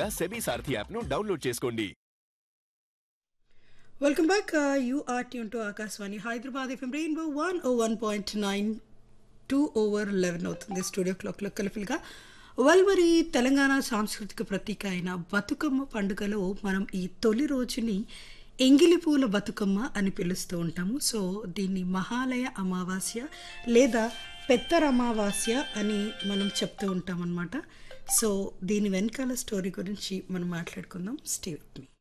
ఉచితంగా SEBI Saarathi app ను download చేసుకోండి welcome back you are tuned to Akashvani Hyderabad FM rainbow one O one point nine two over eleven అవుతుంది studio క్లాక్లో కలఫుల్గా well మరి తెలంగాణ సాంస్కృతిక ప్రతీక అయిన బతుకమ్మ పండుగలో మనం ఈ తొలి రోజుని ఎంగిలి పూల బతుకమ్మ అని పిలుస్తూ ఉంటాము సో దీన్ని మహాలయ అమావాస్య లేదా పెత్తర అమావాస్య అని మనం చెప్తూ ఉంటాం అనమాట సో దీని వెనకాల స్టోరీ గురించి మనం మాట్లాడుకుందాం స్టే విత్ మీ